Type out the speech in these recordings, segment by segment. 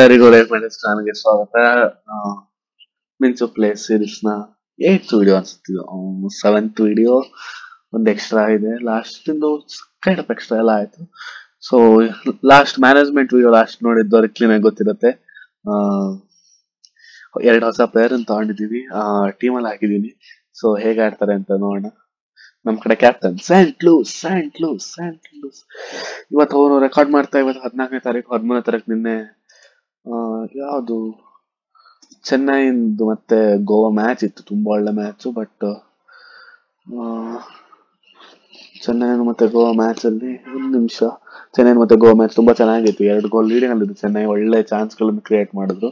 ಎಲ್ಲರಿಗೂ life manage ಚಾನಲ್ಗೆ ಸ್ವಾಗತ ಮಿನ್ಸು ಪ್ಲೇ ಸೀರೀಸ್ ನ ಏಟ್ ವಿಡಿಯೋ ಅನ್ಸುತ್ತಿದ್ದು ಸೆವೆಂತ್ ವಿಡಿಯೋ ಒಂದು ಎಕ್ಸ್ಟ್ರಾ ಇದೆ ಲಾಸ್ಟ್ ಇಂದು ಕೈಂಡ್ ಆಫ್ ಎಕ್ಸ್ಟ್ರಾ ಎಲ್ಲ ಆಯ್ತು so last management video last ನೋಡಿದ್ದವ್ರಿಗೆ ಕ್ಲೀನ್ ಆಗಿ ಗೊತ್ತಿರುತ್ತೆ ಎರಡು ಹೊಸ ಪ್ಲೇಯರ್ ತಗೊಂಡಿದ್ದೀವಿ ಟೀಮಲ್ಲಿ ಹಾಕಿದೀನಿ ಸೊ ಹೇಗೆ ಆಡ್ತಾರೆ ಅಂತ ನೋಡೋಣ ನಮ್ ಕಡೆ ಕ್ಯಾಪ್ಟನ್ ಸ್ಯಾಂಟ್ ಲೂಸ್ ಸ್ಯಾಂಟ್ ಲೂಸ್ ಸ್ಯಾಂಟ್ ಲೂಸ್ ಇವತ್ತು ಅವರು ರೆಕಾರ್ಡ್ ಮಾಡ್ತಾ ಇವತ್ತು ಹದಿನಾಲ್ಕನೇ ತಾರೀಕು ಹದಿಮೂರನೇ ತಾರೀಕು ನಿನ್ನೆ ಆ, ಯಾವುದು ಚೆನ್ನೈಂದು ಮತ್ತೆ ಗೋವಾ ಮ್ಯಾಚ್ ಇತ್ತು ತುಂಬಾ ಒಳ್ಳೆ ಮ್ಯಾಚ್ ಬಟ್ ಚೆನ್ನೈ ಮತ್ತೆ ಗೋವಾ ಮ್ಯಾಚ್ ಅಲ್ಲಿ ಒಂದು ನಿಮಿಷ ಚೆನ್ನೈ ಮತ್ತೆ ಗೋವಾ ಮ್ಯಾಚ್ ತುಂಬಾ ಚೆನ್ನಾಗಿತ್ತು ಎರಡು ಗೋಲ್ ಲೀಡಿಂಗ್ ಅಲ್ಲಿ ಚೆನ್ನೈ ಒಳ್ಳೆ ಚಾನ್ಸ್ ಗಳನ್ನು ಕ್ರಿಯೇಟ್ ಮಾಡಿದ್ರು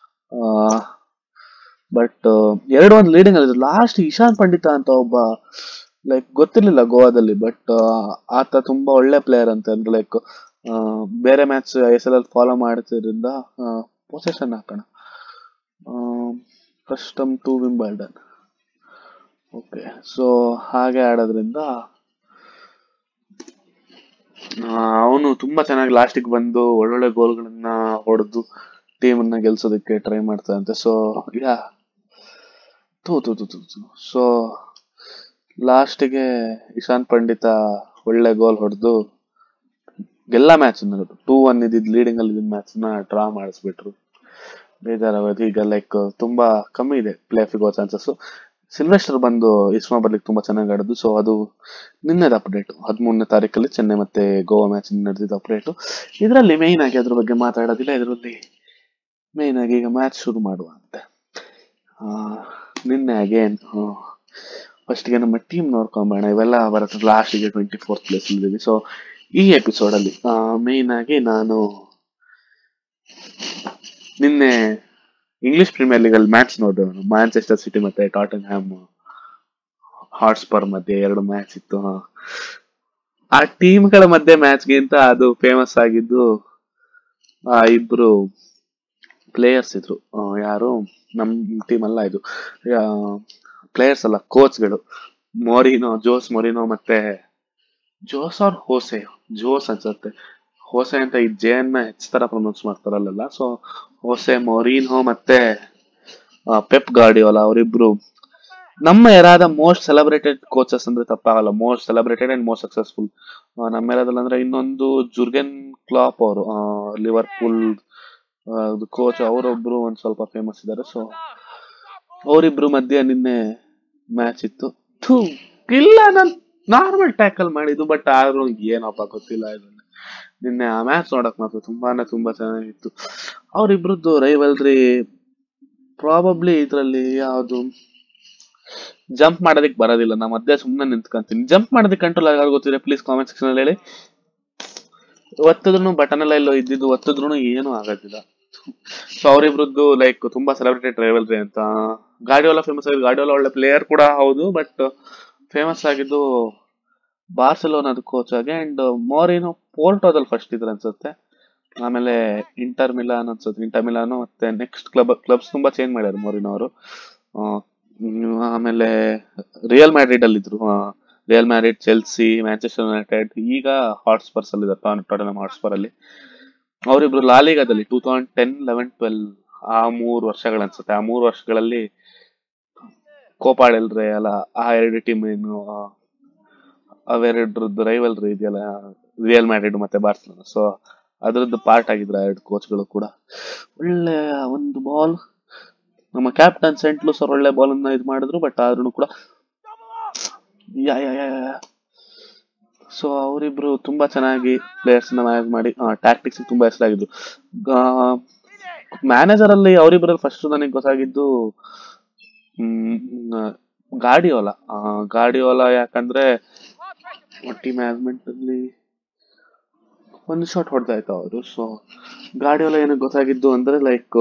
ಬಟ್ ಎರಡು ಒಂದು ಲೀಡಿಂಗ್ ಅಲ್ಲಿ ಲಾಸ್ಟ್ ಇಶಾನ್ ಪಂಡಿತ ಅಂತ ಒಬ್ಬ ಲೈಕ್ ಗೊತ್ತಿರ್ಲಿಲ್ಲ ಗೋವಾದಲ್ಲಿ ಬಟ್ ಆತ ತುಂಬಾ ಒಳ್ಳೆ ಪ್ಲೇಯರ್ ಅಂತ ಅಂದ್ರೆ ಲೈಕ್ ಬೇರೆ match S L L follow ಮಾಡ್ತಿದ್ರಿಂದ ಪೊಸೆಷನ್ ಹಾಕೋಣ custom to Wimbledon okay so ಹಾಗೆ ಆಡೋದ್ರಿಂದ ಅವನು ತುಂಬಾ ಚೆನ್ನಾಗಿ ಲಾಸ್ಟಿಗೆ ಬಂದು ಒಳ್ಳೊಳ್ಳೆ ಗೋಲ್ಗಳನ್ನ ಹೊಡೆದು ಟೀಮ್ ಅನ್ನ ಗೆಲ್ಸೋದಕ್ಕೆ ಟ್ರೈ ಮಾಡ್ತಾರಂತೆ ಸೊ ಯಾ ತೂ ತೂ ತೂ ತೂ ಸೊ ಲಾಸ್ಟಿಗೆ ಇಶಾನ್ ಪಂಡಿತ ಒಳ್ಳೆ ಗೋಲ್ ಹೊಡೆದು ಎಲ್ಲ ಮ್ಯಾಚ್ ಟೂ ಒನ್ ಇದ್ದಿದ್ ಲೀಡಿಂಗ್ ಅಲ್ಲಿ ಇದ್ದಿದ್ ಮ್ಯಾಚ್ ನ ಡ್ರಾ ಮಾಡಿಸ್ಬಿಟ್ರು ಬೇಜಾರಾಗೋದು ಈಗ ಲೈಕ್ ತುಂಬಾ ಕಮ್ಮಿ ಇದೆ ಪ್ಲೇ ಸಿಗೋ ಚಾನ್ಸಸ್ ಸಿಲ್ವೆಸ್ಟರ್ ಬಂದು ಇಸ್ಮಾ ಬರ್ಲಿಕ್ಕೆ ತುಂಬಾ ಚೆನ್ನಾಗಿ ಆಡೋದು ಸೊ ಅದು ನಿನ್ನೆದ ಅಪ್ಡೇಟ್ ಹದಿಮೂರನೇ ತಾರೀಕಲ್ಲಿ ಚೆನ್ನೈ ಮತ್ತೆ ಗೋವಾ ಮ್ಯಾಚ್ ನಡೆದಿದ್ದ ಅಪ್ಡೇಟ್ ಇದರಲ್ಲಿ ಮೇಯ್ನ್ ಆಗಿ ಅದ್ರ ಬಗ್ಗೆ ಮಾತಾಡೋದಿಲ್ಲ ಇದರಲ್ಲಿ ಮೇಯ್ನ್ ಆಗಿ ಈಗ ಮ್ಯಾಚ್ ಶುರು ಮಾಡುವ ಅಂತೆ ಆ, ನಿನ್ನೆ ಅಗೇನ್ ಫಸ್ಟ್ಗೆ ನಮ್ಮ ಟೀಮ್ ನೋಡ್ಕೊಂಬೇಡ ಇವೆಲ್ಲ ಬರುತ್ತೆ ಲಾಸ್ಟಿಗೆ ಟ್ವೆಂಟಿ ಫೋರ್ತ್ ಪ್ಲೇಸ್ ಇದ್ದೀವಿ ಸೊ ಈ ಎಪಿಸೋಡ್ ಅಲ್ಲಿ ಮೇಯ್ನ್ ಆಗಿ ನಾನು ನಿನ್ನೆ ಇಂಗ್ಲಿಷ್ ಪ್ರೀಮಿಯರ್ ಲೀಗ್ ಅಲ್ಲಿ ಮ್ಯಾಚ್ ನೋಡಿದವನು ಮ್ಯಾಂಚೆಸ್ಟರ್ ಸಿಟಿ ಮತ್ತೆ ಟಾಟನ್ ಹ್ಯಾಮ್ ಹಾಟ್ಸ್ಪರ್ ಮಧ್ಯೆ ಎರಡು ಮ್ಯಾಚ್ ಇತ್ತು ಹ. ಆ ಟೀಮ್ಗಳ ಮಧ್ಯೆ ಮ್ಯಾಚ್ಗಿಂತ ಅದು ಫೇಮಸ್ ಆಗಿದ್ದು ಆ ಇಬ್ರು ಪ್ಲೇಯರ್ಸ್ ಇದ್ರು ಆ, ಯಾರು ನಮ್ ಟೀಮ್ ಅಲ್ಲ ಇದು ಪ್ಲೇಯರ್ಸ್ ಅಲ್ಲ ಕೋಚ್ಗಳು ಮೋರಿನೋ ಜೋಸ್ ಮೊರಿನೋ ಮತ್ತೆ ಜೋಸ್ ಆರ್ ಹೋಸೆ ಜೋಸ್ ಅನ್ಸುತ್ತೆ ಹೋಸೆ ಅಂತ ಈ ಜೆ ನ ಹೆಚ್ ತರ ಪ್ರೊನೌನ್ಸ್ ಮಾಡ್ತಾರಲ್ಲ ಸೊ ಹೋಸೆ ಮೊರಿನೋ ಮತ್ತೆ ಆ, ಪೆಪ್ ಗಾರ್ಡಿಯೋಲ ಅವರಿಬ್ರು ನಮ್ಮ ಎರಾದ ಮೋಸ್ಟ್ ಸೆಲೆಬ್ರೇಟೆಡ್ ಕೋಚಸ್ ಅಂದ್ರೆ ತಪ್ಪಾಗಲ್ಲ most celebrated and most successful ನಮ್ಮ ಎರಾದಲ್ಲಿ ಅಂದ್ರೆ ಇನ್ನೊಂದು ಜುರ್ಗೆನ್ ಕ್ಲಾಪ್ ಅವರು ಲಿವರ್ಪೂಲ್ ಕೋಚ್ ಅವರೊಬ್ರು ಒಂದ್ ಸ್ವಲ್ಪ ಫೇಮಸ್ ಇದ್ದಾರೆ ಸೊ ಅವರಿಬ್ರು ಮಧ್ಯೆ ನಿನ್ನೆ ಮ್ಯಾಚ್ ಇತ್ತು ಥೂ ಇಲ್ಲ ನಾನು ನಾರ್ಮಲ್ ಟ್ಯಾಕಲ್ ಮಾಡಿದ್ದು ಬಟ್ ಆದ್ರೂ ಏನಪ್ಪ ಗೊತ್ತಿಲ್ಲ ಇದನ್ನ ನಿನ್ನೆ ಆ ಮ್ಯಾಚ್ ನೋಡಕ್ ಮಾತ್ರ ತುಂಬಾನೇ ತುಂಬಾ ಚೆನ್ನಾಗಿತ್ತು ಅವರಿಬ್ರದ್ದು ರೈವಲ್ರಿ ಪ್ರಾಬಬ್ಲಿ ಇದ್ರಲ್ಲಿ ಯಾವುದು ಜಂಪ್ ಮಾಡೋದಕ್ಕೆ ಬರೋದಿಲ್ಲ ನಾ ಮಧ್ಯೆ ಸುಮ್ಮನೆ ನಿಂತ್ಕೊಂತೀನಿ ಜಂಪ್ ಮಾಡೋದಕ್ಕೆ ಕಂಟ್ರೋಲ್ ಆಗ ಗೊತ್ತಿದೆ ಪ್ಲೀಸ್ ಕಾಮೆಂಟ್ ಸೆಕ್ಷನ್ ಅಲ್ಲಿ ಹೇಳಿ ಒತ್ತಿದ್ರು ಬಟನ್ ಎಲ್ಲ ಎಲ್ಲೋ ಇದ್ದಿದ್ದು ಒತ್ತಿದ್ರು ಏನು ಆಗೋದಿಲ್ಲ ಸೊ ಅವರಿಬ್ರದ್ದು ಲೈಕ್ ತುಂಬಾ ಸೆಲೆಬ್ರೇಟೆಡ್ ರೈವಲ್ರಿ ಅಂತ ಗಾಡಿಯೋಲ ಫೇಮಸ್ ಆಗಿದೆ ಗಾಡಿಯೋಲ ಒಳ್ಳೆ ಪ್ಲೇಯರ್ ಕೂಡ ಹೌದು ಬಟ್ ಫೇಮಸ್ ಆಗಿದ್ದು ಬಾರ್ಸೆಲೋನಾದ ಕೋಚ್ ಆಗಿ ಅಂಡ್ ಮೋರಿನೋ ಪೋರ್ಟೋದಲ್ಲಿ ಫಸ್ಟ್ ಇದ್ರು ಅನ್ಸುತ್ತೆ ಆಮೇಲೆ ಇಂಟರ್ ಮಿಲಾನ್ ಅನ್ಸುತ್ತೆ ಇಂಟರ್ ಮಿಲಾನು ಮತ್ತೆ ನೆಕ್ಸ್ಟ್ ಕ್ಲಬ್ ಕ್ಲಬ್ಸ್ ತುಂಬಾ ಚೇಂಜ್ ಮಾಡ್ಯಾರ ಮೋರಿನೋ ಅವರು ಆಮೇಲೆ ರಿಯಲ್ ಮ್ಯಾಡ್ರಿಡ್ ಅಲ್ಲಿ ಇದ್ರು Real Madrid Chelsea Manchester United ಈಗ ಹಾಟ್ಸ್ಪರ್ಸ್ ಅಲ್ಲಿ ಇದ್ದಾರೆ ಟಾಟನಮ್ ಹಾಟ್ಸ್ಪರ್ ಅಲ್ಲಿ ಅವರಿಬ್ರು ಲಾಲಿಗಾದಲ್ಲಿ two thousand ten eleven twelve ಆ ಮೂರು ವರ್ಷಗಳು ಅನ್ಸುತ್ತೆ ಆ ಮೂರು ವರ್ಷಗಳಲ್ಲಿ ಕೋಪಾಡೆಲ್ರೆ ಅಲ್ಲ ಆ ಎರಡು ಟೀಮ್ ಏನು ಆ, ಅವೆರಡ್ರದ್ದು ರೈವಲ್ರಿ ಇದೆಯಲ್ಲ ರಿಯಲ್ ಮ್ಯಾಡ್ರಿಡ್ ಮತ್ತೆ ಬಾರ್ಸಲೋನಾ ಸೊ ಅದ್ರದ್ದು ಪಾರ್ಟ್ ಆಗಿದ್ರು ಆ ಎರಡು ಕೋಚ್ಗಳು ಕೂಡ ಒಳ್ಳೆ ಒಂದು ಬಾಲ್ ನಮ್ಮ ಕ್ಯಾಪ್ಟನ್ ಸೆಂಟ್ ಲೂಸ್ ಅವ್ರು ಒಳ್ಳೆ ಬಾಲ್ ಅನ್ನ ಇದು ಮಾಡಿದ್ರು ಬಟ್ ಆದ್ರೂ ಕೂಡ ಯಾ ಯಾ ಯಾ ಸೊ ಅವರಿಬ್ರು ತುಂಬಾ ಚೆನ್ನಾಗಿ ಪ್ಲೇಯರ್ಸ್ ನ ಮ್ಯಾನೇಜ್ ಮಾಡಿ ಟ್ಯಾಕ್ಟಿಕ್ಸ್ ತುಂಬಾ ಹೆಸರಾಗಿದ್ರು ಮ್ಯಾನೇಜರ್ ಅಲ್ಲಿ ಅವರಿಬ್ರಲ್ಲಿ ಫಸ್ಟ್ ನನಗೆ ಗೊತ್ತಾಗಿದ್ದು ಹ್ಮ್, ಗಾಡಿಯೋಲ ಆ, ಗಾಡಿಯೋಲ ಯಾಕಂದ್ರೆ ಟೀಮ್ ಮ್ಯಾನೇಜ್ಮೆಂಟ್ ಅಲ್ಲಿ ಒಂದು ಶಾಟ್ ಹೊಡೆದಾಯ್ತು ಅವರು ಸೊ ಗಾಡಿಯೋಲ ಏನಕ್ಕೆ ಗೊತ್ತಾಗಿದ್ದು ಅಂದ್ರೆ ಲೈಕ್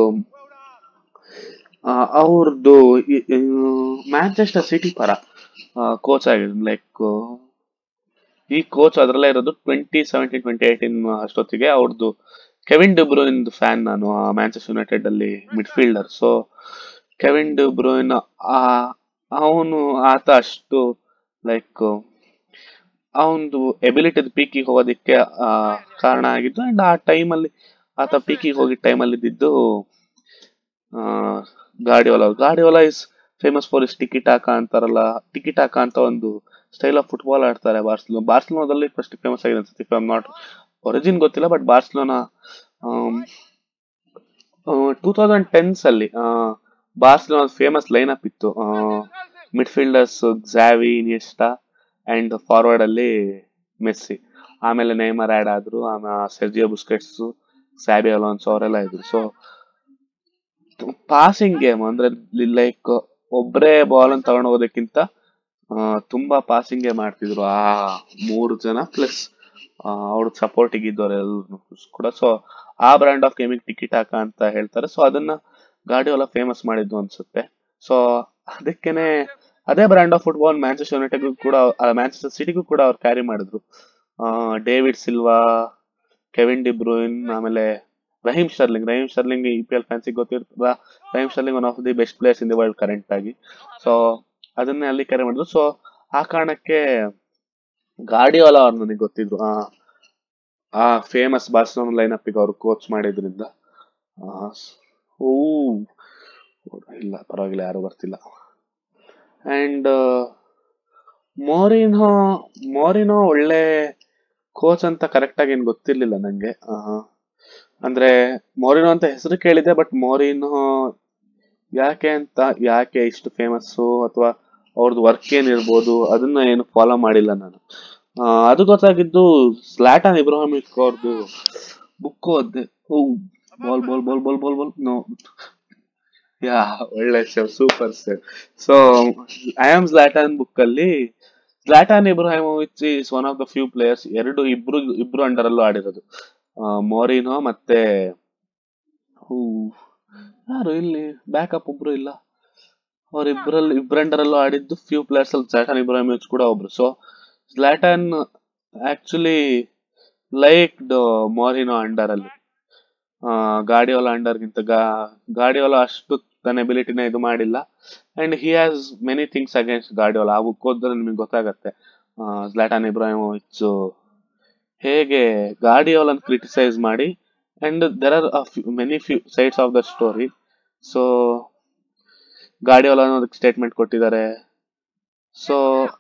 ಅವ್ರದ್ದು ಮ್ಯಾಂಚೆಸ್ಟರ್ ಸಿಟಿ ಪರ ಕೋಚ್ ಆಗಿದ್ರು ಲೈಕ್ ಈ ಕೋಚ್ ಅದ್ರಲ್ಲೇ ಇರೋದು ಟ್ವೆಂಟಿ ಸೆವೆಂಟೀನ್ ಟ್ವೆಂಟಿ ಏಯ್ಟೀನ್ ಅಷ್ಟೊತ್ತಿಗೆ ಅವ್ರದ್ದು ಕೆವಿನ್ ಡಿಬ್ರೂನ್ ಫ್ಯಾನ್ ನಾನು ಮ್ಯಾಂಚೆಸ್ಟರ್ ಯುನೈಟೆಡ್ ಅಲ್ಲಿ ಮಿಡ್ಫೀಲ್ಡರ್ ಸೊ ಕೆವಿನ್ ಡಿಬ್ರೂನ್ ಅವನು ಆತ ಅಷ್ಟು ಲೈಕ್ ಅವನದು ಎಬಿಲಿಟಿ ಪೀಕಿಗೆ ಹೋಗೋದಕ್ಕೆ ಆ, ಕಾರಣ ಆಗಿದ್ದು ಅಂಡ್ ಆ ಟೈಮಲ್ಲಿ ಆತ ಪೀಕಿಗೆ ಹೋಗಿದ್ದ ಟೈಮಲ್ಲಿ ಇದ್ದಿದ್ದು Guardiola Guardiola is famous for is tiki taka ಅಂತಾರಲ್ಲ ಟಿಕಿಟಾಕ ಅಂತ ಒಂದು ಸ್ಟೈಲ್ ಆಫ್ ಫುಟ್ಬಾಲ್ ಆಡ್ತಾರೆ ಬಾರ್ಸ್ಲೋ ಬಾರ್ಸ್ಲೋನಾದಲ್ಲಿ ಫಸ್ಟ್ ಫೇಮಸ್ ಆಗಿದೆ ಅನ್ಸುತ್ತೆ ಇಫ್ ಐಮ್ ನಾಟ್ ಒರಿಜಿನ್ ಗೊತ್ತಿಲ್ಲ but Barcelona two thousand tens ಅಲ್ಲಿ ಬಾರ್ಸ್ಲೋನಾ ಫೇಮಸ್ ಲೈನ್ ಅಪ್ ಇತ್ತು midfielders Xavi Iniesta and forward ಅಲ್ಲಿ ಮೆಸ್ಸಿ ಆಮೇಲೆ ನೇಮರ್ ಆಡ್ ಆದ್ರು ಆಮೇಲೆ ಸೆರ್ಜಿಯೋ ಬುಸ್ಕೆಟ್ಸ್ ಸ್ಯಾಬಿ ಅಲೋನ್ಸ್ ಅವರೆಲ್ಲ ಇದ್ರು ಸೊ ಪಾಸಿಂಗ್ ಗೇಮ್ ಅಂದ್ರೆ ಲೈಕ್ ಒಬ್ಬರೇ ಬಾಲ್ ಅನ್ನು ತಗೊಂಡು ಹೋಗೋದಕ್ಕಿಂತ ಆ, ತುಂಬಾ ಪಾಸಿಂಗ್ ಗೇಮ್ ಆಡ್ತಿದ್ರು ಆ ಮೂರು ಜನ ಪ್ಲಸ್ ಅವ್ರ ಸಪೋರ್ಟಿಗೆ ಇದ್ದವರೆಲ್ಲರೂ ಕೂಡ ಸೊ ಆ ಬ್ರ್ಯಾಂಡ್ ಆಫ್ ಗೇಮಿಂಗ್ ಟಿಕೆಟ್ ಹಾಕ ಅಂತ ಹೇಳ್ತಾರೆ ಸೊ ಅದನ್ನ ಗಾಡಿಯೋಲ ಫೇಮಸ್ ಮಾಡಿದ್ದು ಅನ್ಸುತ್ತೆ ಸೊ ಅದಕ್ಕೇನೆ ಅದೇ brand of football Manchester United ಕೂಡ ಮ್ಯಾಂಚೆಸ್ಟರ್ ಸಿಟಿಗೂ ಕೂಡ ಅವ್ರು ಕ್ಯಾರಿ ಮಾಡಿದ್ರು ಆ, ಡೇವಿಡ್ ಸಿಲ್ವಾ ಕೆವಿನ್ ಡಿಬ್ರೂಯಿನ್ ಆಮೇಲೆ Raheem Sterling Raheem Sterling E P L ಫ್ಯಾನ್ಸಿಗೆ ಗೊತ್ತಿರ್ತದ Raheem Sterling one of the best players in the world current ಆಗಿ ಸೊ ಅದನ್ನೇ ಅಲ್ಲಿ ಕ್ಯಾರಿ ಮಾಡಿದ್ರು ಸೊ ಆ ಕಾರಣಕ್ಕೆ ಗಾಡಿಯೋಲ ಅವ್ರು ನನಗೆ ಗೊತ್ತಿದ್ರು ಆ ಆ ಫೇಮಸ್ ಬಾರ್ಸಲೋನ ಲೈನ್ ಅಪ್ ಅವ್ರು ಕೋಚ್ ಮಾಡಿದ್ರಿಂದ ಆ, ಸ್- ಓ ಇಲ್ಲ ಪರವಾಗಿಲ್ಲ ಯಾರು ಬರ್ತಿಲ್ಲ ಅಂಡ್ ಮೋರಿನೋ ಮೋರಿನೋ ಒಳ್ಳೆ ಕೋಚ್ ಅಂತ ಕರೆಕ್ಟ್ ಆಗಿ ಏನ್ ಗೊತ್ತಿರ್ಲಿಲ್ಲ ನಂಗೆ ಆ, ಅಂದ್ರೆ ಮೋರಿನೋ ಅಂತ ಹೆಸರು ಕೇಳಿದೆ ಬಟ್ ಮೋರಿನೋ ಯಾಕೆ ಅಂತ ಯಾಕೆ ಇಷ್ಟು ಫೇಮಸ್ಸು ಅಥವಾ ಅವ್ರದ್ದು ವರ್ಕ್ ಏನಿರ್ಬೋದು ಅದನ್ನ ಏನು ಫಾಲೋ ಮಾಡಿಲ್ಲ ನಾನು ಆ, ಅದು ಗೊತ್ತಾಗಿದ್ದು ಸ್ಲಾಟನ್ ಇಬ್ರಾಹಿಮಿಕ್ ಅವ್ರದ್ದು ಬುಕ್ ಓದ್ದೆ ಓ ball ball ball ball ball ball no yeah ಒಳ್ಳೆ save super save so I am Zlatan book ಅಲ್ಲಿ Zlatan Ibrahimovic is one of the few players ಎರಡು ಇಬ್ರು ಇಬ್ರು ಅಂಡರ್ ಅಲ್ಲೂ ಆಡಿರೋದು ಮೋರಿನೋ ಮತ್ತೆ ಹೂ ಯಾರು ಇಲ್ಲಿ ಬ್ಯಾಕಪ್ ಒಬ್ರು ಇಲ್ಲ ಅವ್ರಿಬ್ರಲ್ಲಿ ಇಬ್ರಂಡರಲ್ಲೂ ಆಡಿದ್ದು ಫ್ಯೂ ಪ್ಲೇಯರ್ಸ್ ಅಲ್ಲಿ ಸ್ಲಾಟನ್ ಇಬ್ರಾಹಿಮೋವಿಚ್ ಕೂಡ ಒಬ್ರು so Zlatan actually liked Mourinho under ಅಲ್ಲಿ ಗಾಡಿಯೋಲ ಅಂಡರ್ಗಿಂತ ಗಾಡಿಯೋಲ ಅಷ್ಟು ತನ್ನ ಎಬಿಲಿಟಿನ ಇದು ಮಾಡಿಲ್ಲ and he has many things against Guardiola ಆ ಬುಕ್ ಓದಿದ್ರೆ ನಿಮಗೆ ಗೊತ್ತಾಗತ್ತೆ ಸ್ಲಾಟನ್ ಇಬ್ರಾಹಿಮೋವಿಚ್ ಹೇಗೆ ಗಾಡಿಯೋಲನ್ ಕ್ರಿಟಿಸೈಸ್ ಮಾಡಿ and there are many few sides of the story so Guardiola ಅನ್ನೋದಕ್ಕೆ ಸ್ಟೇಟ್ಮೆಂಟ್ ಕೊಟ್ಟಿದ್ದಾರೆ ಸೊ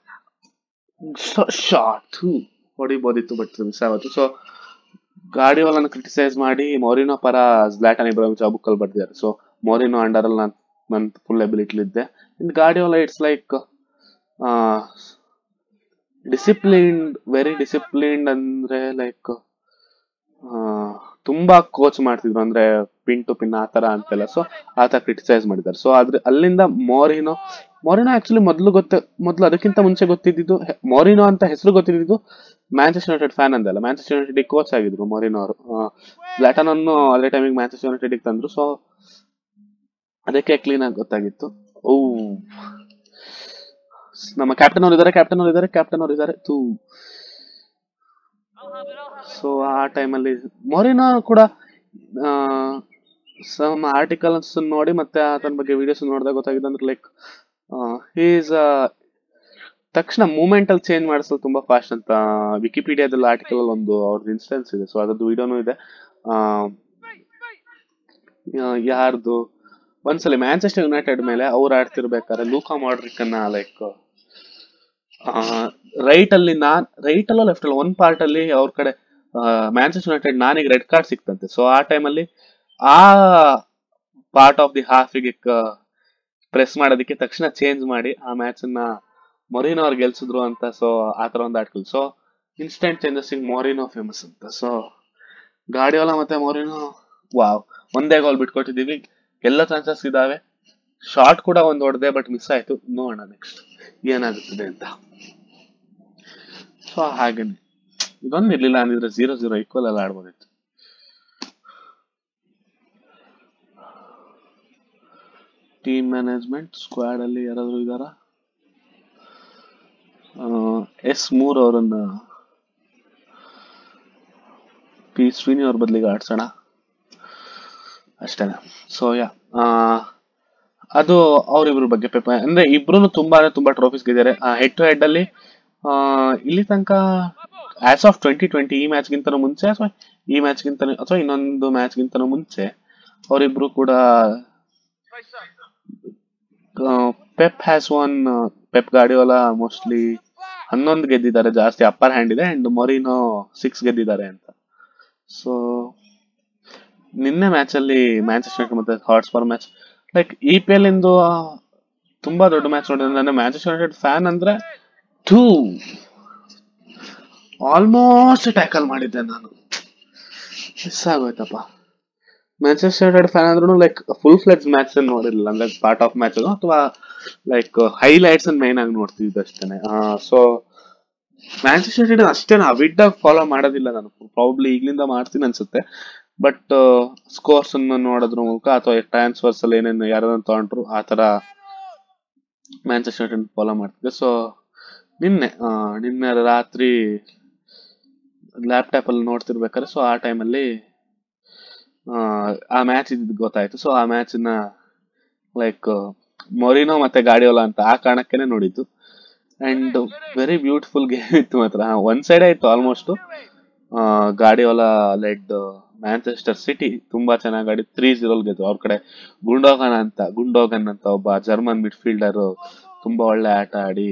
ಶಾರ್ಟ್ ಹೊಡಿಬೋದಿತ್ತು ಬಟ್ ಮಿಸ್ ಆಗುತ್ತೆ ಸೊ ಗಾಡಿಯೋಲನ್ನು ಕ್ರಿಟಿಸೈಸ್ ಮಾಡಿ ಮೋರಿನೋ ಪರ ಜ್ಲಾಟನ್ ಇಬ್ರಾಹಿಮ್ ಆ ಬುಕ್ಕಲ್ಲಿ ಬರ್ದಿದ್ದಾರೆ ಸೊ ಮೋರಿನೋ ಅಂಡರ್ ಅಲ್ಲಿ ನಾನು ನನ್ನ ಫುಲ್ ಎಬಿಲಿಟಿ ಇದ್ದೆ in Guardiola it's like disciplined very disciplined ಅಂದ್ರೆ ಲೈಕ್ ತುಂಬಾ ಕೋಚ್ ಮಾಡ್ತಿದ್ರು ಅಂದ್ರೆ ಪಿನ್ ಟು ಪಿನ್ ಆ ತರ ಅಂತೆಲ್ಲ ಸೊ ಆತ ಕ್ರಿಟಿಸೈಸ್ ಮಾಡಿದ್ದಾರೆ ಸೊ ಆದ್ರೆ ಅಲ್ಲಿಂದ ಮೋರಿನೋ ಮೋರಿನೋ ಆಕ್ಚುಲಿ ಮೊದಲು ಗೊತ್ತ ಮೊದಲು ಅದಕ್ಕಿಂತ ಮುಂಚೆ ಗೊತ್ತಿದ್ದು ಮೋರಿನೋ ಅಂತ ಹೆಸರು ಗೊತ್ತಿದ್ದು ಮ್ಯಾಂಚೆಸ್ಟರ್ ಯುನೈಟೆಡ್ ಫ್ಯಾನ್ ಅಂದಲ್ಲ ಮ್ಯಾಂಚೆಸ್ಟರ್ ಯುನೈಟೆಡ್ ಕೋಚ್ ಆಗಿದ್ರು ಮೋರಿನೋ ಅವರು ಬ್ಲಾಟನ್ ಅನ್ನು ಅದೇ ಟೈಮಿಗೆ ಮ್ಯಾಂಚೆಸ್ಟರ್ ಯುನೈಟೆಡ್ ತಂದ್ರು ಸೊ ಅದಕ್ಕೆ ಕ್ಲೀನ್ ಆಗಿ ಗೊತ್ತಾಗಿತ್ತು ಓ ನಮ್ಮ ಕ್ಯಾಪ್ಟನ್ ಅವ್ರು ಇದಾರೆ ಕ್ಯಾಪ್ಟನ್ ಅವ್ರು ಇದಾರೆ ಕ್ಯಾಪ್ಟನ್ ಅವ್ರು ಇದಾರೆ ತೂ ಸೊ ಆ ಟೈಮಲ್ಲಿ ಮೊರಿನೋ ಕೂಡ ಸಮ್ ಆರ್ಟಿಕಲ್ಸ್ ನೋಡಿ ಮತ್ತೆ ಆತನ ಬಗ್ಗೆ ವಿಡಿಯೋಸ್ ನೋಡಿದಾಗ ಗೊತ್ತಾಗಿದೆ ಅಂದ್ರೆ ಲೈಕ್ ಈಸ್ ತಕ್ಷಣ ಮೂಮೆಂಟ್ ಅಲ್ಲಿ ಚೇಂಜ್ ಮಾಡಿಸಲು ತುಂಬಾ ಫಾಸ್ಟ್ ಅಂತ ವಿಕಿಪೀಡಿಯಾದಲ್ಲಿ ಆರ್ಟಿಕಲ್ ಅಲ್ಲಿ ಒಂದು ಅವ್ರದ್ದು ಇನ್ಸ್ಟೆನ್ಸ್ ಇದೆ ಸೊ ಅದ್ರದ್ದು ವಿಡಿಯೋನು ಇದೆ ಆ, ಯಾ- ಯಾರ್ದು ಒಂದ್ಸಲಿ ಮ್ಯಾಂಚೆಸ್ಟರ್ ಯುನೈಟೆಡ್ ಮೇಲೆ ಅವ್ರು ಆಡ್ತಿರ್ಬೇಕಾದ್ರೆ ಲೂಕಾ ಮಾಡ್ರಿಕ್ ಅನ್ನ ಲೈಕ್ ರೈಟ್ ಅಲ್ಲಿ ನಾನ್ ರೈಟ್ ಅಲ್ಲ ಲೆಫ್ಟ್ ಅಲ್ಲ ಒಂದ್ ಪಾರ್ಟ್ ಅಲ್ಲಿ ಅವ್ರ ಕಡೆ ಮ್ಯಾಂಚೆಸ್ಟರ್ ಯುನೈಟೆಡ್ ನಾನೀಗ ರೆಡ್ ಕಾರ್ಡ್ ಸಿಕ್ತಂತೆ ಸೊ ಆ ಟೈಮಲ್ಲಿ ಆ ಪಾರ್ಟ್ ಆಫ್ ದಿ ಹಾಫಿಗೆ ಪ್ರೆಸ್ ಮಾಡೋದಕ್ಕೆ ತಕ್ಷಣ ಚೇಂಜ್ ಮಾಡಿ ಆ ಮ್ಯಾಚ್ ಅನ್ನ ಮೊರಿನೋ ಅವ್ರು ಗೆಲ್ಸಿದ್ರು ಅಂತ ಸೊ ಆ ತರ ಒಂದು article so instant changes Mourinho famous ಅಂತ ಸೊ ಗಾಡಿಯೋಲ ಮತ್ತೆ ಮೊರಿನೋ ವಾವ್ ಒಂದೇ ಗೋಲ್ ಬಿಟ್ಕೊಟ್ಟಿದೀವಿ ಎಲ್ಲ ಚಾನ್ಸಸ್ ಇದಾವೆ ಶಾರ್ಟ್ ಕೂಡ ಒಂದು ಹೊಡೆದೆ ಬಟ್ ಮಿಸ್ ಆಯ್ತು ನೋಡೋಣ ನೆಕ್ಸ್ಟ್ ಏನಾಗುತ್ತದೆ ಅಂತ ಸೊ ಹಾಗೇನೆ ಇದೊಂದು ಇರ್ಲಿಲ್ಲ ಅಂದಿದ್ರೆ ಜೀರೋ ಜೀರೋ ಈಕ್ವಲ್ ಎಲ್ಲ ಆಡ್ಬೋದಿತ್ತು ಟೀಮ್ ಮ್ಯಾನೇಜ್ಮೆಂಟ್ ಸ್ಕ್ವಾಡ್ ಅಲ್ಲಿ ಯಾರಾದ್ರೂ ಇದಾರ ಎಸ್ ಮೂರ್ ಅವರನ್ನ ಪಿ ಶ್ರೀನಿ ಅವ್ರ ಬದಲಿಗೆ ಆಡ್ಸೋಣ ಅಷ್ಟೇನೆ ಸೊ ಯಾ ಅದು ಅವರಿಬ್ರ ಬಗ್ಗೆ ಪೇಪ ಅಂದ್ರೆ ಇಬ್ರು ತುಂಬಾ ಅಂದ್ರೆ ತುಂಬಾ ಟ್ರೋಫೀಸ್ ಗೆದ್ದಾರೆ ಹೆಡ್ ಟು ಹೆಡ್ ಅಲ್ಲಿ ಆ, ಇಲ್ಲಿ ತನಕ ಆಸ್ ಆಫ್ ಟ್ವೆಂಟಿ ಟ್ವೆಂಟಿ ಈ ಮ್ಯಾಚ್ ಗಿಂತ ಮುಂಚೆ ಅಥವಾ ಈ ಮ್ಯಾಚ್ಗಿಂತ ಅಥವಾ ಇನ್ನೊಂದು ಮ್ಯಾಚ್ಗಿಂತ ಮುಂಚೆ ಅವರಿಬ್ರು ಕೂಡ Pep has one Pep Guardiola mostly ಹನ್ನೊಂದು ಗೆದ್ದಿದ್ದಾರೆ ಜಾಸ್ತಿ ಅಪ್ಪರ್ ಹ್ಯಾಂಡ್ ಇದೆ ಅಂಡ್ ಮೊರಿನೋ ಸಿಕ್ಸ್ ಗೆದ್ದಿದ್ದಾರೆ ಅಂತ ಸೊ ನಿನ್ನೆ ಮ್ಯಾಚ್ ಅಲ್ಲಿ ಮ್ಯಾಂಚೆಸ್ಟರ್ ಮತ್ತೆ Hotspur match like E P L ಇಂದು ಆ, ತುಂಬಾ ದೊಡ್ಡ ಮ್ಯಾಚ್ ನೋಡಿದ್ರೆ ನನ್ನ ಮ್ಯಾಂಚೆಸ್ಟರ್ ಯುನೈಟೆಡ್ ಫ್ಯಾನ್ ಅಂದ್ರೆ ಟೂ ಆಲ್ಮೋಸ್ಟ್ ಟ್ಯಾಕಲ್ ಮಾಡಿದ್ದೆ ನಾನು ಮಿಸ್ ಆಗೋಯ್ತಪ್ಪ ಮ್ಯಾಂಚೆಸ್ಟರ್ ಯುನೈಟೆಡ್ ಫ್ಯಾನ್ ಅಂದ್ರೂ ಲೈಕ್ ಫುಲ್ ಫ್ಲೆಕ್ಸ್ ಮ್ಯಾಚ್ ನೋಡಿರಲಿಲ್ಲ ಅಂದ್ರೆ ಪಾರ್ಟ್ ಆಫ್ ಮ್ಯಾಚ್ ಅಥವಾ ಲೈಕ್ ಹೈಲೈಟ್ಸ್ ಮೈನ್ ಆಗಿ ನೋಡ್ತಿದ್ದೆ ಅಷ್ಟೇನೆ ಸೊ ಮ್ಯಾಂಚೆಸ್ಟರ್ ಯುನೈಟೆಡ್ ಅಷ್ಟೇನ ಅವಿಡ್ ಫಾಲೋ ಮಾಡೋದಿಲ್ಲ ನಾನು ಪ್ರಾಬ್ಲಿ ಈಗಲಿಂದ ಮಾಡ್ತೀನಿ ಅನ್ಸುತ್ತೆ ಬಟ್ ಸ್ಕೋರ್ಸ್ ಅನ್ನು ನೋಡೋದ್ರ ಮೂಲಕ ಅಥವಾ ಟ್ರಾನ್ಸ್ಫರ್ಸ್ ಅಲ್ಲಿ ಏನೇನು ಯಾರನ್ನ ತಗೊಂಡ್ರು ಆ ತರ ಮ್ಯಾಂಚೆಸ್ಟರ್ ಯುನೈಟೆಡ್ ಫಾಲೋ ಮಾಡ್ತಿದ್ದೆ ಸೊ ನಿನ್ನೆ ಆ, ನಿನ್ನೆ ರಾತ್ರಿ ಲ್ಯಾಪ್ಟಾಪ್ ಅಲ್ಲಿ ನೋಡ್ತಿರ್ಬೇಕಾದ್ರೆ ಸೊ ಆ ಟೈಮಲ್ಲಿ ಆ ಮ್ಯಾಚ್ ಇದ್ದು ಗೊತ್ತಾಯ್ತು ಸೊ ಆ ಮ್ಯಾಚ್ ನ ಲೈಕ್ ಮೊರಿನೋ ಮತ್ತೆ ಗಾಡಿಯೋಲ ಅಂತ ಆ ಕಾರಣಕ್ಕೇನೆ ನೋಡಿದ್ದು ಅಂಡ್ ವೆರಿ ಬ್ಯೂಟಿಫುಲ್ ಗೇಮ್ ಇತ್ತು ಮಾತ್ರ ಒಂದ್ ಸೈಡ್ ಆಯ್ತು almost Guardiola led Manchester City ತುಂಬಾ ಚೆನ್ನಾಗಿ ಆಡಿ ತ್ರೀ ಜೀರೋ ಗೆದ್ದು ಅವ್ರ ಕಡೆ ಗುಂಡೋಗನ್ ಅಂತ ಗುಂಡೋಗನ್ ಅಂತ ಒಬ್ಬ ಜರ್ಮನ್ ಮಿಡ್ಫೀಲ್ಡರ್ ತುಂಬಾ ಒಳ್ಳೆ ಆಟ ಆಡಿ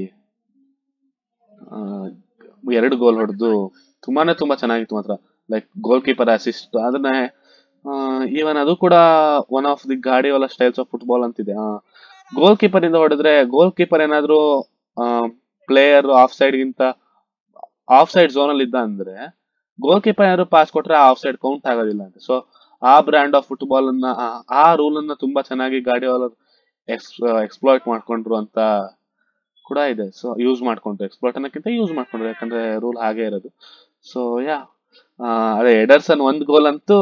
ಆ, ಎರಡು ಗೋಲ್ ಹೊಡೆದು ತುಂಬಾನೇ ತುಂಬಾ ಚೆನ್ನಾಗಿತ್ತು ಮಾತ್ರ ಲೈಕ್ ಗೋಲ್ ಕೀಪರ್ ಅಸಿಸ್ಟ್ ಅದನ್ನ ಈವನ್ ಅದು ಕೂಡ one of the Guardiola styles of football ಅಂತಿದೆ ಗೋಲ್ ಕೀಪರ್ ಇಂದ ಹೊಡೆದ್ರೆ ಗೋಲ್ ಕೀಪರ್ ಏನಾದ್ರೂ ಪ್ಲೇಯರ್ ಆಫ್ ಸೈಡ್ ಗಿಂತ ಆಫ್ ಸೈಡ್ ಝೋನ್ ಅಲ್ಲಿ ಇದ್ದ ಅಂದ್ರೆ ಗೋಲ್ ಕೀಪರ್ ಏನಾದ್ರು ಪಾಸ್ ಕೊಟ್ರೆ ಆಫ್ ಸೈಡ್ ಕೌಂಟ್ ಆಗೋದಿಲ್ಲ ಅಂತ ಸೊ ಆ ಬ್ರ್ಯಾಂಡ್ ಆಫ್ ಫುಟ್ಬಾಲ್ ಅನ್ನ ಆ- ಆ ರೂಲ್ ಅನ್ನ ತುಂಬಾ ಚೆನ್ನಾಗಿ ಗಾಡಿಯೋಲ ಎಕ್ಸ್ಪ್ಲಾಯ್ಟ್ ಮಾಡ್ಕೊಂಡ್ರು ಅಂತ ಕೂಡ ಇದೆ ಸೊ ಯೂಸ್ ಮಾಡ್ಕೊಂಡ್ರು ಎಕ್ಸ್ಪ್ಲಾಯ್ಟ್ ಅನ್ನೋಕ್ಕಿಂತ ಯೂಸ್ ಮಾಡ್ಕೊಂಡ್ರು ಯಾಕಂದ್ರೆ ರೂಲ್ ಹಾಗೆ ಇರೋದು ಸೊ ಯಾ ಅದೇ ಎಡರ್ಸನ್ ಒಂದ್ ಗೋಲ್ ಅಂತೂ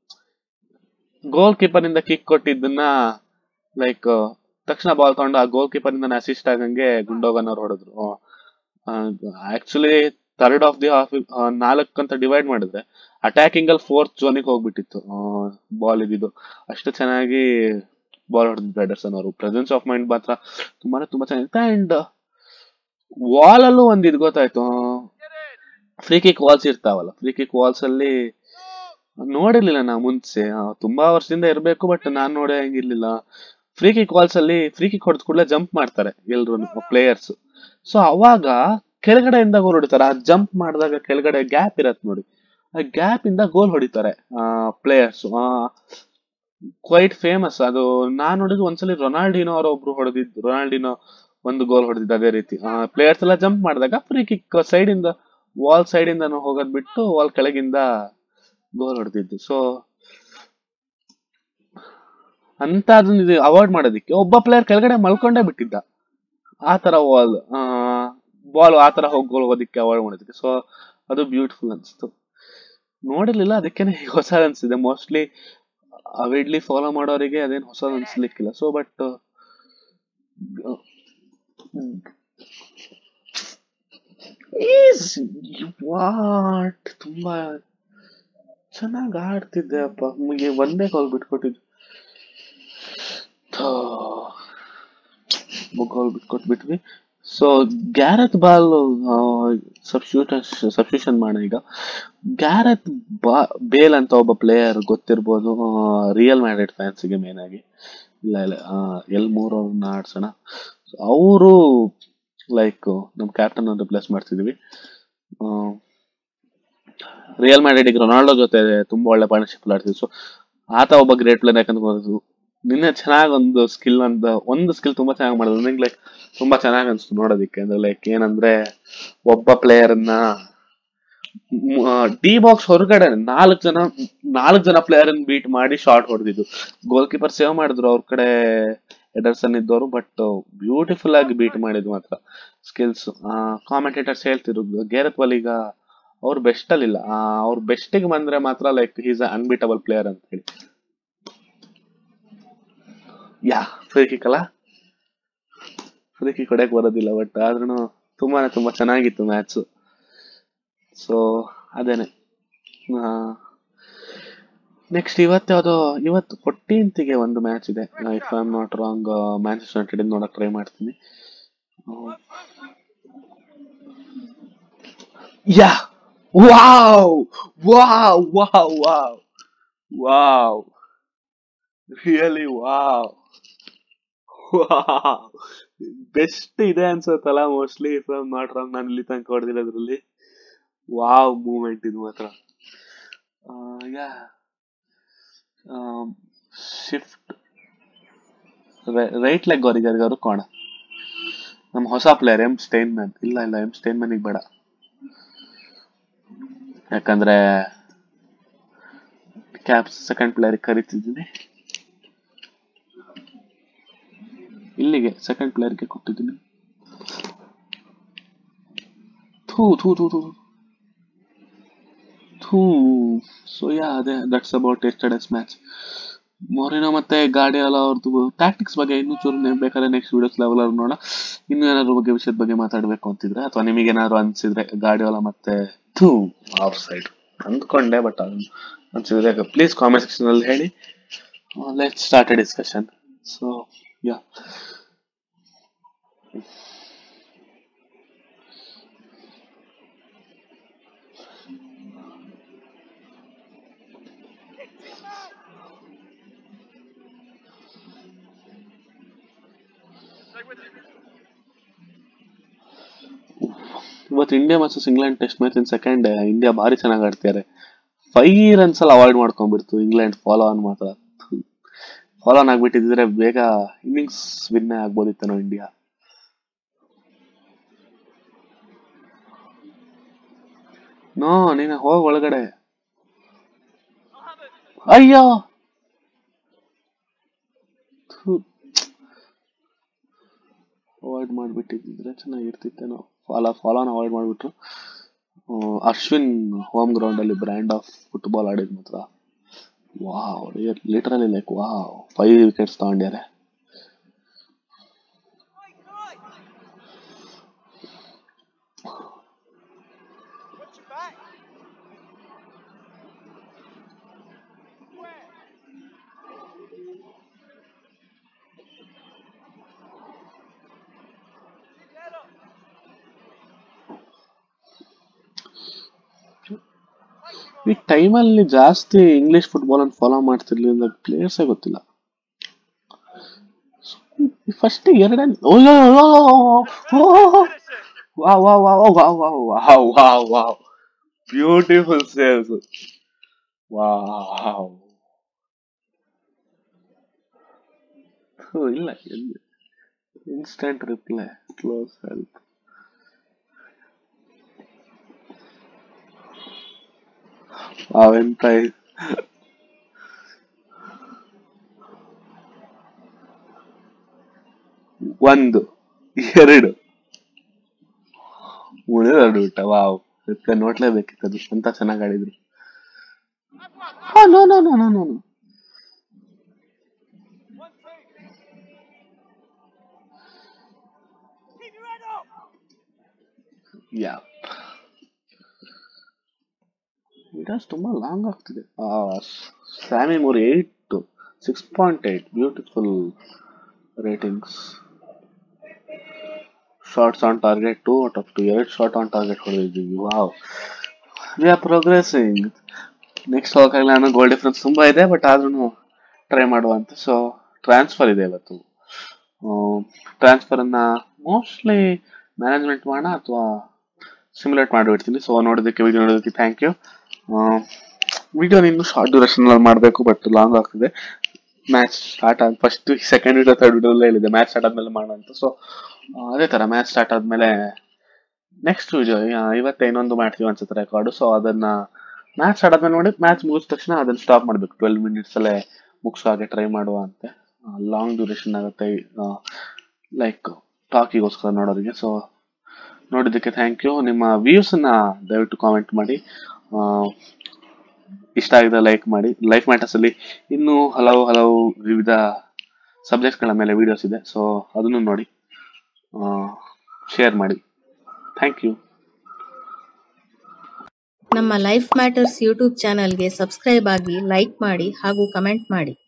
ಗೋಲ್ ಕೀಪರ್ ಇಂದ ಕಿಕ್ ಕೊಟ್ಟಿದ್ದನ್ನ ಲೈಕ್ ತಕ್ಷಣ ಬಾಲ್ ತಗೊಂಡು ಆ ಗೋಲ್ ಕೀಪರ್ ಇಂದ ಅಸಿಸ್ಟ್ ಆಗಂಗೆ ಗುಂಡೋಗನ್ ಅವ್ರು ಹೊಡೆದ್ರು actually third of the half ನಾಲ್ಕು ಅಂತ ಡಿವೈಡ್ ಮಾಡಿದ್ರೆ ಅಟ್ಯಾಕಿಂಗ್ ಅಲ್ಲಿ ಫೋರ್ತ್ ಝೋನಿಗೆ ಹೋಗ್ಬಿಟ್ಟಿತ್ತು ಬಾಲ್ ಇದ್ದಿದ್ದು ಅಷ್ಟು ಚೆನ್ನಾಗಿ ಬಾಲ್ ಹೊಡೆದಿದ್ದು ಎಡರ್ಸನ್ ಅವರು ಪ್ರೆಸೆನ್ಸ್ ಆಫ್ ಮೈಂಡ್ ಮಾತ್ರ ತುಂಬಾನೇ ತುಂಬಾ ಚೆನ್ನಾಗಿತ್ತು ಅಂಡ್ ವಾಲ್ ಅಲ್ಲೂ ಒಂದ್ ಇದು ಗೊತ್ತಾಯ್ತು ಫ್ರೀ ಕಿಕ್ ವಾಲ್ಸ್ ಇರ್ತಾವಲ್ಲ ಫ್ರೀ ಕಿಕ್ ವಾಲ್ಸ್ ಅಲ್ಲಿ ನೋಡಿರ್ಲಿಲ್ಲ ನಾ ಮುಂಚೆ ಆ, ತುಂಬಾ ವರ್ಷದಿಂದ ಇರ್ಬೇಕು ಬಟ್ ನಾನ್ ನೋಡೇ ಹಂಗಿರ್ಲಿಲ್ಲ ಫ್ರೀ ಕಿಕ್ ವಾಲ್ಸ್ ಅಲ್ಲಿ ಫ್ರೀ ಕಿಕ್ ಹೊಡೆದ ಕೂಡಲೇ ಜಂಪ್ ಮಾಡ್ತಾರೆ ಎಲ್ರು ಪ್ಲೇಯರ್ಸ್ ಸೊ ಅವಾಗ ಕೆಳಗಡೆಯಿಂದ ಗೋಲ್ ಹೊಡಿತಾರೆ ಆ ಜಂಪ್ ಮಾಡಿದಾಗ ಕೆಳಗಡೆ ಗ್ಯಾಪ್ ಇರತ್ ನೋಡಿ ಆ ಗ್ಯಾಪ್ ಇಂದ ಗೋಲ್ ಹೊಡಿತಾರೆ ಪ್ಲೇಯರ್ಸ್ ಕ್ವೈಟ್ ಫೇಮಸ್ ಅದು ನಾನ್ ನೋಡಿದ್ದು ಒಂದ್ಸಲಿ ರೊನಾಲ್ಡಿನೋ ಅವರ ಒಬ್ರು ಹೊಡೆದಿದ್ದು ರೊನಾಲ್ಡಿನೋ ಒಂದು ಗೋಲ್ ಹೊಡೆದಿದ್ದು ಅದೇ ರೀತಿ ಪ್ಲೇಯರ್ಸ್ ಎಲ್ಲ ಜಂಪ್ ಮಾಡಿದಾಗ ಫ್ರೀ ಕಿಕ್ ಸೈಡ್ ಇಂದ ವಾಲ್ ಸೈಡ್ ಇಂದ ಹೋಗೋದ್ ಬಿಟ್ಟು ವಾಲ್ ಕೆಳಗಿಂದ ಗೋಲ್ ಹೊಡೆದಿದ್ದು ಸೊ ಅಂತ ಅದನ್ನ ಇದು ಅವಾಯ್ಡ್ ಮಾಡೋದಿಕ್ಕೆ ಒಬ್ಬ ಪ್ಲೇಯರ್ ಕೆಳಗಡೆ ಮಲ್ಕೊಂಡೇ ಬಿಟ್ಟಿದ್ದ ಆ ತರ ವಾಲ್ ಬಾಲ್ ಆ ತರ ಹೋಗಿ ಗೋಲ್ ಹೋಗೋದಿಕ್ಕೆ ಅವಾಯ್ಡ್ ಮಾಡೋದಕ್ಕೆ ಸೊ ಅದು ಬ್ಯೂಟಿಫುಲ್ ಅನ್ಸ್ತು ನೋಡಿರ್ಲಿಲ್ಲ ಅದಕ್ಕೇನೆ ಈಗ ಹೊಸ ಅನ್ಸಿದೆ ಮೋಸ್ಟ್ಲಿ ಅವಿಡ್ಲಿ ಫಾಲೋ ಮಾಡೋರಿಗೆ ಅದೇನು ಹೊಸದು ಅನ್ಸ್ಲಿಕ್ಕಿಲ್ಲ ಸೊ ಬಟ್ ವಾಟ್ ತುಂಬಾ ಚೆನ್ನಾಗಿ ಆಡ್ತಿದ್ದೆ ಅಪ್ಪ ನಿಮಗೆ ಒಂದೇ ಕಾಲ್ ಬಿಟ್ಕೊಟ್ಟಿದ್ದು ಗೋಲ್ ಬಿಟ್ಕೊಟ್ಬಿಟ್ವಿ so Gareth Bale substitute substitution ಮಾಡೋಣ ಈಗ ಗ್ಯಾರತ್ ಬಾ ಬೇಲ್ ಅಂತ ಒಬ್ಬ ಪ್ಲೇಯರ್ ಗೊತ್ತಿರ್ಬೋದು ರಿಯಲ್ ಮ್ಯಾಡ್ರಿಡ್ ಫ್ಯಾನ್ಸಿಗೆ ಮೇನ್ ಆಗಿ ಇಲ್ಲ ಇಲ್ಲ ಆ, ಎಲ್ ಮೂರ್ ಅವ್ರನ್ನ ಆಡ್ಸೋಣ ಅವರು ಲೈಕ್ ನಮ್ ಕ್ಯಾಪ್ಟನ್ ರಿಪ್ಲೇಸ್ ಮಾಡ್ತಿದೀವಿ ರಿಯಲ್ ಮ್ಯಾಡ್ರಿಡ್ ರೊನಾಲ್ಡೋ ಜೊತೆ ತುಂಬಾ ಒಳ್ಳೆ ಪಾರ್ಟ್ನರ್ಶಿಪ್ ಆಡ್ತಿದ್ವಿ ಸೊ ಆತ ಒಬ್ಬ ಗ್ರೇಟ್ ಪ್ಲೇಯರ್ ಯಾಕಂತ ಗೊತ್ತು ನಿನ್ನೆ ಚೆನ್ನಾಗಿ ಒಂದು ಸ್ಕಿಲ್ ಅಂತ ಒಂದು ಸ್ಕಿಲ್ ತುಂಬಾ ಚೆನ್ನಾಗಿ ಮಾಡಿದ್ರು ನಂಗೆ ಲೈಕ್ ತುಂಬಾ ಚೆನ್ನಾಗಿ ಅನ್ಸ್ತು ನೋಡೋದಿಕ್ಕೆ ಅಂದ್ರೆ ಲೈಕ್ ಏನಂದ್ರೆ ಒಬ್ಬ ಪ್ಲೇಯರ್ ಅನ್ನ ಡಿ ಬಾಕ್ಸ್ ಹೊರಗಡೆ ನಾಲ್ಕು ಜನ ನಾಲ್ಕು ಜನ ಪ್ಲೇಯರ್ ಬೀಟ್ ಮಾಡಿ ಶಾರ್ಟ್ ಹೊಡೆದಿದ್ದು ಗೋಲ್ ಕೀಪರ್ ಸೇವ್ ಮಾಡಿದ್ರು ಅವ್ರ ಕಡೆ ಎಡರ್ಸನ್ ಇದ್ದವರು ಬಟ್ ಬ್ಯೂಟಿಫುಲ್ ಆಗಿ ಬೀಟ್ ಮಾಡಿದ್ರು ಮಾತ್ರ ಸ್ಕಿಲ್ಸ್ ಕಾಮೆಂಟೇಟರ್ಸ್ ಹೇಳ್ತಿದ್ರು ಗೇರತ್ ಬಲ್ ಈಗ ಅವ್ರ ಬೆಸ್ಟ್ ಅಲ್ಲಿ ಇಲ್ಲ ಅವ್ರ ಬೆಸ್ಟಿಗೆ ಬಂದ್ರೆ ಮಾತ್ರ ಲೈಕ್ ಈಸ್ ಅನ್ಬಿಟಬಲ್ ಪ್ಲೇಯರ್ ಅಂತ ಹೇಳಿ ಯಾ ಫ್ರೀ ಕಿಕ್ ಅಲ್ಲ ಫ್ರೀ ಕಿಕ್ ಹೊಡೆಯಕ್ ಬರೋದಿಲ್ಲ ಬಟ್ ಆದ್ರೂ ತುಂಬಾನೇ ತುಂಬಾ ಚೆನ್ನಾಗಿತ್ತು ಮ್ಯಾಚ್ ಸೊ ಅದೇನೆ ನೆಕ್ಸ್ಟ್ ಇವತ್ತು ಯಾವ್ದೋ ಇವತ್ತು ಫೋರ್ಟೀನ್ತ್ಗೆ ಒಂದು ಮ್ಯಾಚ್ ಇದೆ if I am not wrong Manchester United ನೋಡಕ್ ಟ್ರೈ ಮಾಡ್ತೀನಿ yeah wow wow wow wow wow really wow best ಇದೆ ಅನ್ಸತ್ತಲ್ಲ mostly if I not wrong ನಾನು ಇಲ್ಲಿ ತನಕ ಹೊಡೆದಿರೋದ್ರಲ್ಲಿ ವಾವ್ ಮೂಮೆಂಟ್ ಇದು ಮಾತ್ರ ಯಾ ಶಿಫ್ಟ್ ರೈಟ್ ಲೆಗ್ ಅವರಿಗೆ ಯಾರಿಗಾದ್ರು ಕೋಣ ನಮ್ಮ ಹೊಸ ಪ್ಲೇಯರ್ ಎಂ ಸ್ಟೈನ್ ಮ್ಯಾನ್ ಇಲ್ಲ ಇಲ್ಲ ಎಂ ಸ್ಟೈನ್ ಮ್ಯಾನಿಗೆ ಬೇಡ ಯಾಕಂದ್ರೆ ಕ್ಯಾಪ್ ಸೆಕೆಂಡ್ ಪ್ಲೇಯರ್ ಕರಿತಿದ್ದೀನಿ ಇಲ್ಲಿಗೆ ಸೆಕೆಂಡ್ ಪ್ಲೇಯರ್ಗೆ ಕೊಟ್ಟಿದ್ದೀನಿ ಥೂ ಥೂ ಥೂ ಥೂ ಥೂ ಸೊ ಯಾ ಅದೇ that's about yesterday's match Mourinho ಮತ್ತೆ ಗಾಡಿಯಲ್ಲ ಅವ್ರದ್ದು ಟ್ಯಾಕ್ಟಿಕ್ಸ್ ಬಗ್ಗೆ ಇನ್ನೂ ಚೂರು ನೆ- ಬೇಕಾದ್ರೆ ನೆಕ್ಸ್ಟ್ ವಿಡಿಯೋಸ್ ಲೆವೆಲ್ ಅವ್ರು ನೋಡ ಇನ್ನೂ ಏನಾದ್ರು ಬಗ್ಗೆ ವಿಷಯದ ಬಗ್ಗೆ ಮಾತಾಡ್ಬೇಕು ಅಂತಿದ್ರೆ ಅಥವಾ ನಿಮಗೆ ಏನಾದ್ರು ಅನ್ಸಿದ್ರೆ ಗಾಡಿಯೋಲ ಮತ್ತೆ ಥೂ ಆಫ್ ಸೈಡ್ ಅಂದ್ಕೊಂಡೆ ಬಟ್ ಅನ್ಸಿದ್ರೆ ಪ್ಲೀಸ್ ಕಾಮೆಂಟ್ ಸೆಕ್ಷನ್ ಅಲ್ಲಿ ಹೇಳಿ let start discussion so yeah ಇವತ್ತು India versus England test match in second India ಭಾರಿ ಚೆನ್ನಾಗಿ ಆಡ್ತಿದ್ದಾರೆ ಫೈವ್ ರನ್ಸ್ ಅಲ್ಲಿ ಅವಾಯ್ಡ್ ಮಾಡ್ಕೊಂಡ್ಬಿಡ್ತು ಇಂಗ್ಲೆಂಡ್ ಫಾಲೋ ಆನ್ ಮಾತ್ರ ಫಾಲೋ ಆನ್ ಆಗ್ಬಿಟ್ಟಿದ್ರೆ ಬೇಗ ಇನ್ನಿಂಗ್ಸ್ ವಿನ್ ಆಗ್ಬೋದಿತ್ತೇನೋ ಇಂಡಿಯಾ ನೋ ನೀನು ಹೋಗ್ ಒಳಗಡೆ ಅಯ್ಯೋ ಅವಾಯ್ಡ್ ಮಾಡ್ಬಿಟ್ಟಿದ್ರೆ ಚೆನ್ನಾಗಿರ್ತಿತ್ತೇನೋ ಫಾಲೋ ಫಾಲೋನ ಅವಾಯ್ಡ್ ಮಾಡ್ಬಿಟ್ರು ಆ, ಅಶ್ವಿನ್ ಹೋಮ್ ಗ್ರೌಂಡ್ ಅಲ್ಲಿ ಬ್ರ್ಯಾಂಡ್ ಆಫ್ ಫುಟ್ಬಾಲ್ ಆಡಿದ್ ಮಾತ್ರ wow literally like wow five wickets ತಗೊಂಡ್ಯಾರೆ ಈ ಟೈಮಲ್ಲಿ ಜಾಸ್ತಿ ಇಂಗ್ಲಿಷ್ ಫುಟ್ಬಾಲ್ ಅನ್ನು ಫಾಲೋ ಮಾಡ್ತಿರ್ಲಿಲ್ಲ ಪ್ಲೇಯರ್ಸೇ ಗೊತ್ತಿಲ್ಲ ಫಸ್ಟ್ ಎರಡನೇ ವಾ ವಾ ವಾ ವಾ ವಾ ವಾ ವಾ ವಾ ಬ್ಯೂಟಿಫುಲ್ ಸೇವ್ಸ್ ವಾವ್ ಇಲ್ಲ ಇನ್ಸ್ಟಂಟ್ ರಿಪ್ಲೈ ಕ್ಲೋಸ್ ಹೆಲ್ಪ್ ಅವೆಂತ ಒಂದು ಎರಡು ಉಳಿದೆರಡು ಬಿಟ್ಟ ವಾವ್ ಇದಕ್ಕೆ ನೋಡ್ಲೇಬೇಕಿತ್ತು ಅದು ಅಂತ ಚೆನ್ನಾಗಿ ಆಡಿದ್ರು ಹಾ no no no no no yeah videos ತುಂಬಾ ಲಾಂಗ್ ಆಗ್ತಿದೆ ಸ್ಯಾಮಿ ಮೂರ್ eight six point eight beautiful ratings shots on target two out of two ಎರಡು ಶಾರ್ಟ್ ಆನ್ ಟಾರ್ಗೆಟ್ ಹೊಡೆದಿದ್ದೀವಿ wow we are progressing next ಹೋಗಕ್ಕಾಗಲ್ಲ ಅನ್ನೋ ಗೋಲ್ ಡಿಫ್ರೆನ್ಸ್ ತುಂಬಾ ಇದೆ ಬಟ್ ಆದ್ರೂ ಟ್ರೈ ಮಾಡುವಂತ ಸೊ ಟ್ರಾನ್ಸ್ಫರ್ ಇದೆ ಇವತ್ತು ಟ್ರಾನ್ಸ್ಫರ್ ಅನ್ನ ಮೋಸ್ಟ್ಲಿ ಮ್ಯಾನೇಜ್ಮೆಂಟ್ ಮಾಡೋಣ ಅಥವಾ ಸಿಮ್ಯುಲೇಟ್ ಮಾಡಿಬಿಡ್ತೀನಿ ಸೊ ನೋಡೋದಕ್ಕೆ ವಿಡಿಯೋ ನೋಡೋದಕ್ಕೆ ಥ್ಯಾಂಕ್ ಯು ವಿಡಿಯೋ ಇನ್ನು ಶಾರ್ಟ್ ಡ್ಯೂರೇಷನ್ ಅಲ್ಲಿ ಮಾಡಬೇಕು ಬಟ್ ಲಾಂಗ್ ಆಗ್ತಿದೆ ಮ್ಯಾಚ್ ಸ್ಟಾರ್ಟ್ ಆದ first second video third video ಹೇಳಿದೆ ಮ್ಯಾಚ್ ಸ್ಟಾರ್ಟ್ ಆದ್ಮೇಲೆ ಮಾಡೋಣ ಅಂತ ಸೊ ಅದೇ ತರ ಮ್ಯಾಚ್ ಸ್ಟಾರ್ಟ್ ಆದ್ಮೇಲೆ ನೆಕ್ಸ್ಟ್ ವಿಡಿಯೋ ಇವತ್ತೇ ಇನ್ನೊಂದು ಮಾಡ್ತೀವಿ ಅನ್ಸುತ್ತೆ ರೆಕಾರ್ಡು ಸೊ ಅದನ್ನ ಮ್ಯಾಚ್ ಸ್ಟಾರ್ಟ್ ಆದ್ಮೇಲೆ ನೋಡಿ ಮ್ಯಾಚ್ ಮುಗಿದ ತಕ್ಷಣ ಅದನ್ನ ಸ್ಟಾಪ್ ಮಾಡ್ಬೇಕು ಟ್ವೆಲ್ ಮಿನಿಟ್ಸ್ ಅಲ್ಲೇ ಮುಗಿಸೋ ಹಾಗೆ ಟ್ರೈ ಮಾಡುವ ಅಂತೆ ಲಾಂಗ್ ಡ್ಯೂರೇಷನ್ ಆಗುತ್ತೆ ಲೈಕ್ ಟಾಕಿಗೋಸ್ಕರ ನೋಡೋರಿಗೆ ಸೊ ನೋಡಿದ್ದಕ್ಕೆ ಥ್ಯಾಂಕ್ ಯು ನಿಮ್ಮ ವ್ಯೂಸ್ ನ ದಯವಿಟ್ಟು ಕಾಮೆಂಟ್ ಮಾಡಿ ಆ, ಇಷ್ಟ ಆಗಿದೆ ಲೈಕ್ ಮಾಡಿ ಲೈಫ್ ಮ್ಯಾಟರ್ಸ್ ಅಲ್ಲಿ ಇನ್ನೂ ಹಲವು ಹಲವು ವಿವಿಧ ಸಬ್ಜೆಕ್ಟ್ಸ್ ಗಳ ಮೇಲೆ ವಿಡಿಯೋಸ್ ಇದೆ ಸೊ ಅದನ್ನು ನೋಡಿ ಶೇರ್ ಮಾಡಿ ಥ್ಯಾಂಕ್ ಯು ನಮ್ಮ ಲೈಫ್ ಮ್ಯಾಟರ್ಸ್ ಯೂಟ್ಯೂಬ್ ಚಾನಲ್ಗೆ ಸಬ್ಸ್ಕ್ರೈಬ್ ಆಗಿ ಲೈಕ್ ಮಾಡಿ ಹಾಗೂ ಕಮೆಂಟ್ ಮಾಡಿ